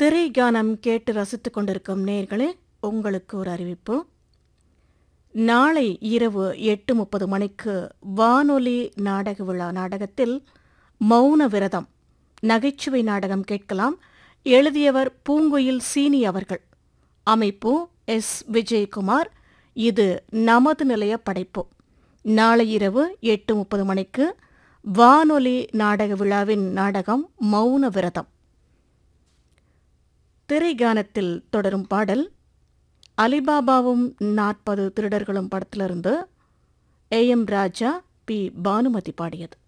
திரை கானம் கேட்டு ரசித்துக் கொண்டிருக்கும் நேர்களே உங்களுக்கு ஒரு அறிவிப்பு நாளை இரவு எட்டு முப்பது மணிக்கு வானொலி நாடக விழா நாடகத்தில் மௌன விரதம் நகைச்சுவை நாடகம் கேட்கலாம் எழுதியவர் பூங்குயில் சீனி அவர்கள் அமைப்பு எஸ் விஜயகுமார் இது நமது நிலைய படைப்பு நாளை இரவு எட்டு முப்பது மணிக்கு வானொலி நாடக விழாவின் நாடகம் மௌன விரதம் திரைகானத்தில் தொடரும் பாடல் அலிபாபாவும் நாற்பது திருடர்களும் படத்திலிருந்து A M Raja P Bhanumathi பாடியது